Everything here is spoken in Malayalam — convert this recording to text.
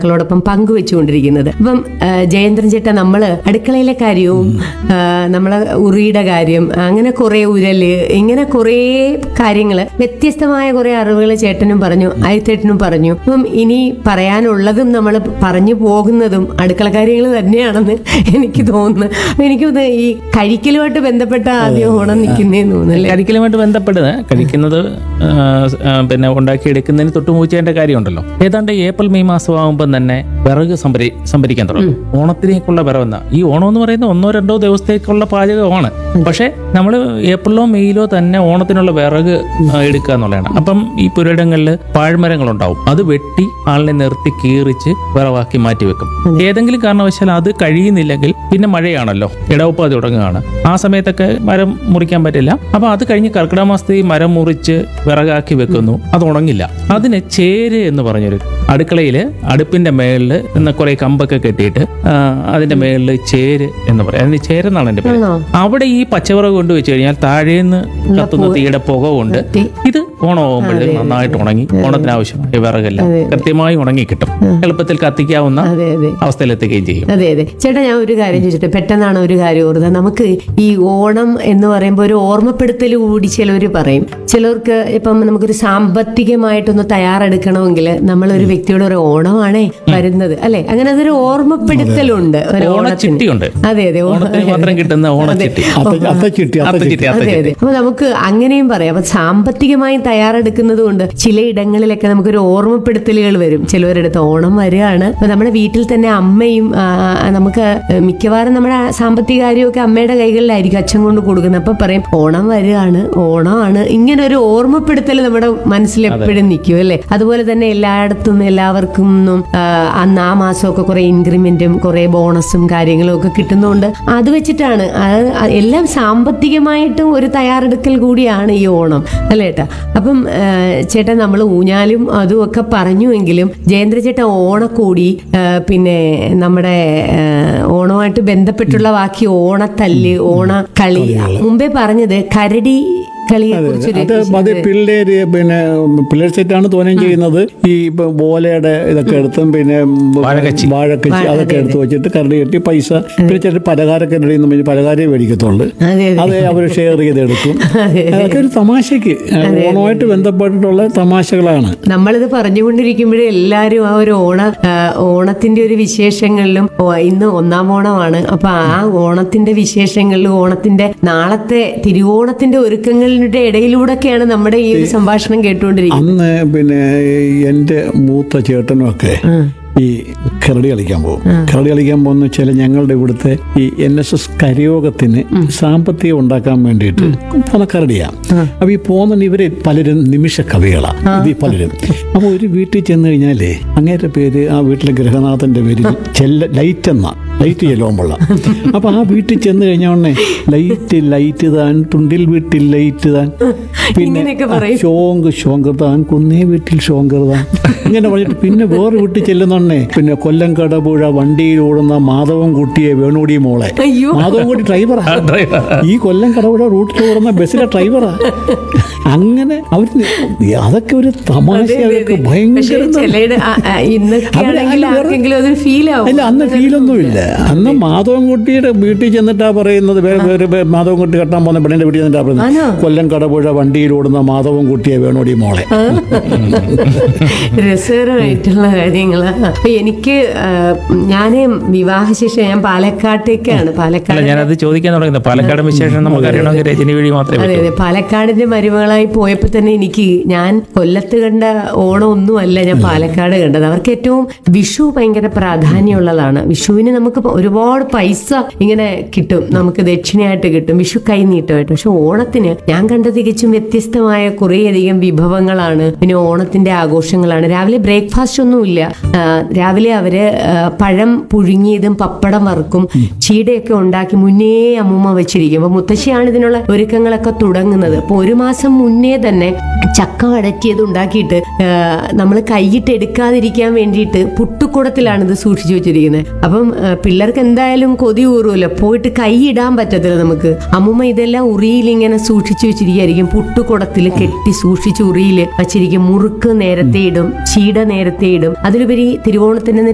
ശ്രോതാക്കളോടൊപ്പം പങ്കുവെച്ചുകൊണ്ടിരിക്കുന്നത് അപ്പം ആ, ജയേന്ദ്രൻ ചേട്ടാ നമ്മള് അടുക്കളയിലെ കാര്യവും ആ, നമ്മളെ ഉറിയുടെ കാര്യം അങ്ങനെ കുറെ ഉരല് ഇങ്ങനെ കുറെ കാര്യങ്ങള് വ്യത്യസ്തമായ കുറെ അറിവുകൾ ചേട്ടനും പറഞ്ഞു അയത്തേട്ടനും പറഞ്ഞു അപ്പം ഇനി പറയാനുള്ളതും നമ്മൾ പറഞ്ഞു പോകുന്നതും അടുക്കള കാര്യങ്ങൾ തന്നെയാണെന്ന് എനിക്ക് തോന്നുന്നു എനിക്ക് തോന്നുന്നു ഈ കഴിക്കലുമായിട്ട് ബന്ധപ്പെട്ട ആദ്യം ഓണം നിൽക്കുന്നേന്ന് തോന്നുന്നല്ലേ കരിക്കലുമായിട്ട് ബന്ധപ്പെടുന്നത് കഴിക്കുന്നത് ആ, ആ, പിന്നെ ഉണ്ടാക്കിയെടുക്കുന്നതിന് തൊട്ടുമൂച്ചേണ്ട കാര്യമുണ്ടല്ലോ ഏതാണ്ട് ഏപ്രിൽ മെയ് മാസം ആകുമ്പോൾ തന്നെ വിറക് സംഭരി സംഭരിക്കാൻ തുടങ്ങും ഓണത്തിലേക്കുള്ള വിറവെന്ന ഈ ഓണം എന്ന് പറയുന്നത് ഒന്നോ രണ്ടോ ദിവസത്തേക്കുള്ള പാചകമാണ് പക്ഷെ നമ്മൾ ഏപ്രിലോ മെയ്യിലോ തന്നെ ഓണത്തിനുള്ള വിറക് ആ, എടുക്കുക എന്നുള്ളതാണ് അപ്പം ഈ പുരയിടങ്ങളിൽ പാഴ്മരങ്ങളുണ്ടാവും അത് വെട്ടി ആളിനെ നിർത്തി കീറിച്ച് വിറവാക്കി മാറ്റി വെക്കും ഏതെങ്കിലും കാരണവശാൽ അത് കഴിയുന്നില്ലെങ്കിൽ പിന്നെ മഴയാണല്ലോ ഇടവപ്പാതി തുടങ്ങുകയാണ് ആ സമയത്തൊക്കെ മരം മുറിക്കാൻ പറ്റില്ല അപ്പൊ അത് കഴിഞ്ഞ് കർക്കിടക മാസത്തിൽ ഈ മരം മുറിച്ച് വിറകാക്കി വെക്കുന്നു അത് ഉണങ്ങില്ല അതിന് ചേര് എന്ന് പറഞ്ഞൊരു അടുക്കളയിൽ അടുപ്പിന്റെ മേളിൽ എന്ന കുറെ കമ്പൊക്കെ കെട്ടിയിട്ട് ആ, അതിന്റെ മേളിൽ ചേര് എന്ന് പറയും അതിന് ചേരെന്നാണ് എന്റെ പേര് ആണോ? അവിടെ ഈ പച്ചവിറക് കൊണ്ട് വെച്ച് കഴിഞ്ഞാൽ താഴേന്ന് കത്തുന്ന തീയുടെ പുക കൊണ്ട് തീ. ഇത് ഓണമാകുമ്പോഴത്തേക്ക് നന്നായിട്ട് ഉണങ്ങി ഓണത്തിന് ആവശ്യമായ വിറകെല്ലാം കൃത്യമായി ഉണങ്ങി കിട്ടും എളുപ്പത്തിൽ കത്തിക്കാവുന്ന അതെ അതെ അവസ്ഥയിലെത്തുകയും ചെയ്യും അതെ അതെ ചേട്ടാ ഞാൻ ഒരു കാര്യം ചോദിച്ചിട്ട് പെട്ടെന്നാണ് ഒരു കാര്യം ഓർത്തത് നമുക്ക് ഈ ഓണം എന്ന് പറയുമ്പോൾ ഒരു ഓർമ്മപ്പെടുത്തൽ കൂടി ചിലർ പറയും ചിലർക്ക് ഇപ്പം നമുക്കൊരു സാമ്പത്തികമായിട്ടൊന്ന് തയ്യാറെടുക്കണമെങ്കിൽ നമ്മളൊരു വ്യക്തിയോട് ഒരു ഓണമാണേ വരുന്നത് അല്ലെ അങ്ങനെ അതൊരു ഓർമ്മപ്പെടുത്തലുണ്ട് ഒരു ഓണത്തിന് ഓണച്ചിട്ടിയുണ്ട് അതെ അതെ ഓ- ഓണത്തിന് മാത്രം കിട്ടുന്ന ഓണച്ചിട്ടി അത്ത അത്തച്ചിട്ടി അത്തച്ചിട്ടി അത്തച്ചിട്ടി അതെ അത്തച്ചിട്ടി അതെ അപ്പൊ നമുക്ക് അങ്ങനെയും പറയാം അപ്പൊ സാമ്പത്തികമായി തയ്യാറെടുക്കുന്നത് കൊണ്ട് ചിലയിടങ്ങളിലൊക്കെ നമുക്കൊരു ഓർമ്മപ്പെടുത്തലുകൾ വരും ചിലവരെടുത്ത് ഓണം വരികയാണ് അപ്പൊ നമ്മുടെ വീട്ടിൽ തന്നെ അമ്മയും ആ, നമുക്ക് മിക്കവാറും നമ്മുടെ സാമ്പത്തിക കാര്യമൊക്കെ അമ്മയുടെ കൈകളിലായിരിക്കും അച്ഛൻ കൊണ്ട് കൊടുക്കുന്നത് അപ്പൊ പറയും ഓണം വരികയാണ് ഓണമാണ് ഇങ്ങനെ ഒരു ഓർമ്മപ്പെടുത്തൽ നമ്മുടെ മനസ്സിൽ എപ്പോഴും നിൽക്കും അല്ലേ അതുപോലെ തന്നെ എല്ലായിടത്തും എല്ലാവർക്കും ഒന്നും ആ, അന്ന് ആ മാസമൊക്കെ കുറെ ഇൻക്രിമെന്റും കുറെ ബോണസും കാര്യങ്ങളും ഒക്കെ കിട്ടുന്നതുകൊണ്ട് അത് വെച്ചിട്ടാണ് അത് എല്ലാം സാമ്പത്തികമായിട്ടും ഒരു തയ്യാറെടുക്കൽ കൂടിയാണ് ഈ ഓണം അല്ലേ ഏട്ടാ അപ്പം ആ, ചേട്ടാ നമ്മൾ ഊഞ്ഞാലും അതും ഒക്കെ പറഞ്ഞുവെങ്കിലും ജയേന്ദ്ര ചേട്ടാ ഓണക്കൂടി ആ, പിന്നെ നമ്മുടെ ആ, ഓണവുമായിട്ട് ബന്ധപ്പെട്ടുള്ള ബാക്കി ഓണത്തല്ല് ഓണക്കളി മുമ്പേ പറഞ്ഞത് കരടി കളിയെ കുറിച്ചൊരു അത് അത് പിള്ളേര് പിന്നെ പിള്ളേർ സെറ്റാണ് തോനെയും ചെയ്യുന്നത് ഈ ഇപ്പൊ ഓലയുടെ ഇതൊക്കെ എടുത്തും പിന്നെ വാഴക്കച്ചി. വാഴക്കച്ചി അതൊക്കെ എടുത്ത് വെച്ചിട്ട് കരടി കെട്ടി പൈസ പിന്നെ ചില പലഹാരൊക്കെ എന്ന് പറഞ്ഞ് പലഹാരേ മേടിക്കത്തുള്ളൂ അതെ അതെ അത് അവർ ഷെയർ ചെയ്തെടുക്കും അതൊക്കെ ഒരു തമാശക്ക് ഓണമായിട്ട് ബന്ധപ്പെട്ടിട്ടുള്ള തമാശകളാണ് നമ്മളിത് പറഞ്ഞുകൊണ്ടിരിക്കുമ്പോഴേ എല്ലാവരും ആ ഒരു ഓണ ആ, ഓണത്തിന്റെ ഒരു വിശേഷങ്ങളിലും ഓ, ഇന്ന് ഒന്നാം ഓണമാണ് അപ്പൊ ആ ഓണത്തിന്റെ വിശേഷങ്ങളിലും ഓണത്തിന്റെ നാളത്തെ തിരുവോണത്തിന്റെ ഒരുക്കങ്ങളുടെ ഇടയിലൂടെയൊക്കെയാണ് നമ്മുടെ ഈ ഒരു സംഭാഷണം കേട്ടുകൊണ്ടിരിക്കുന്നത് അന്ന് പിന്നെ എൻ്റെ മൂത്ത ചേട്ടനും ഒക്കെ ഈ കരടി കളിക്കാൻ പോകും കരടി കളിക്കാൻ പോകുന്ന വെച്ചാൽ ഞങ്ങളുടെ ഇവിടുത്തെ ഈ എൻ എസ് എസ് കരയോഗത്തിന് സാമ്പത്തികം ഉണ്ടാക്കാൻ വേണ്ടിയിട്ട് പോകുന്ന കരടിയാ അപ്പൊ ഈ പോകുന്ന ഇവര് പലരും നിമിഷ കവികളാ ഇത് ഈ പലരും അപ്പൊ ഒരു വീട്ടിൽ ചെന്ന് കഴിഞ്ഞാലേ അങ്ങേരുടെ പേര് ആ വീട്ടിലെ ഗൃഹനാഥന്റെ പേര് ചെല്ല ലൈറ്റ് എന്ന ലൈറ്റ് ചെല്ലുമ്പോള്ള അപ്പൊ ആ വീട്ടിൽ ചെന്ന് കഴിഞ്ഞ ഉടനെ ലൈറ്റ് ലൈറ്റ് താൻ തുണ്ടിൽ വീട്ടിൽ ലൈറ്റ് താൻ പിന്നെ ഇങ്ങനെയൊക്കെ പറയും. ഷോങ്ക് ഷോങ്കർതാൻ കുന്നേ വീട്ടിൽ ഷോങ്കർതാൻ ഇങ്ങനെ പറഞ്ഞിട്ട് പിന്നെ വേറെ വീട്ടിൽ ചെല്ലുന്നുണ്ടേ പിന്നെ കൊല്ലം കടപുഴ വണ്ടിയിൽ ഓടുന്ന മാധവൻ കുട്ടിയെ വേണുടി മോളെ അയ്യോ. മാധവൻ കുട്ടി ഡ്രൈവറാ ഈ കൊല്ലം കടപുഴ റൂട്ടിൽ ഓടുന്ന ബസ്സിലെ ഡ്രൈവറാ അങ്ങനെ അവർ അതൊക്കെ ഒരു തമാശ അവർക്ക് പക്ഷെ ഭയങ്കര ചിലയുടെ ഇന്നൊക്കെ അവര് ആണെങ്കിൽ അതിന് വേറെ- ആർക്കെങ്കിലും അതൊരു ഫീൽ ആവും അല്ല അന്ന് ഫീലൊന്നുമില്ല അന്ന് മാധവൻകുട്ടിയുടെ വീട്ടിൽ ചെന്നിട്ടാ പറയുന്നത് വേറെ വേറെ വേ- മാധവൻകുട്ടി കെട്ടാൻ പോകുന്ന പെണ്ണിന്റെ വീട്ടിൽ ചെന്നിട്ടാ ആണോ? പറയുന്നത് കൊല്ലം കടപുഴ വണ്ടിയിലോടുന്ന മാധവൻകുട്ടിയെ വേണോടി മോളെ രസകരമായിട്ടുള്ള കാര്യങ്ങളാണ് അപ്പൊ എനിക്ക് ആ, ഞാന് വിവാഹശേഷം ഞാൻ പാലക്കാട്ടേക്കാണ് അല്ല പാലക്കാട് ഞാനത് ചോദിക്കാൻ തുടങ്ങുന്നത് പാലക്കാട് വിശേഷം നമുക്ക് അറിയണമെങ്കിൽ രജനി വഴി മാത്രമേ അതെ പറ്റൂ അതെ പാലക്കാടിന്റെ മരുമകളായി പോയപ്പോ തന്നെ എനിക്ക് ഞാൻ കൊല്ലത്ത് കണ്ട ഓണം ഒന്നുമല്ല ഞാൻ പാലക്കാട് കണ്ടത് അവർക്ക് ഏറ്റവും വിഷു ഭയങ്കര പ്രാധാന്യമുള്ളതാണ് വിഷുവിന് നമുക്ക് പ- ഒരുപാട് പൈസ ഇങ്ങനെ കിട്ടും നമുക്ക് ദക്ഷിണയായിട്ട് കിട്ടും വിഷു കൈനീട്ടമായിട്ട് പക്ഷെ ഓണത്തിന് ഞാൻ കണ്ട തികച്ചും വ്യത്യസ്തമായ കുറേയധികം വിഭവങ്ങളാണ് പിന്നെ ഓണത്തിന്റെ ആഘോഷങ്ങളാണ് രാവിലെ ബ്രേക്ക്ഫാസ്റ്റ് ഒന്നുമില്ല ആ, രാവിലെ അവര് ആ, പഴം പുഴുങ്ങിയതും പപ്പടം വറുക്കും ചീടയൊക്കെ ഉണ്ടാക്കി മുന്നേ അമ്മൂമ്മ വെച്ചിരിക്കും അപ്പൊ മുത്തശ്ശിയാണ് ഇതിനുള്ള ഒരുക്കങ്ങളൊക്കെ തുടങ്ങുന്നത് അപ്പൊ ഒരു മാസം മുന്നേ തന്നെ ചക്ക വടറ്റിയത് ഉണ്ടാക്കിയിട്ട് നമ്മൾ കൈയിട്ട് എടുക്കാതിരിക്കാൻ വേണ്ടിയിട്ട് പുട്ടുക്കുടത്തിലാണ് ഇത് സൂക്ഷിച്ചു വെച്ചിരിക്കുന്നത് അപ്പം ആ, പിള്ളേർക്ക് എന്തായാലും കൊതി ഊറുമല്ലോ പോയിട്ട് കൈ ഇടാൻ പറ്റത്തില്ല നമുക്ക് അമ്മൂമ്മ ഇതെല്ലാം ഉറിയിൽ ഇങ്ങനെ സൂക്ഷിച്ചു വെച്ചിരിക്കുകയായിരിക്കും പുട്ടുക്കുടത്തിൽ കെട്ടി സൂക്ഷിച്ച് ഉറിയിൽ വച്ചിരിക്കും മുറുക്ക് നേരത്തെ ഇടും ചീട നേരത്തെ ഇടും അതിലുപരി തിരുവോണത്തിന്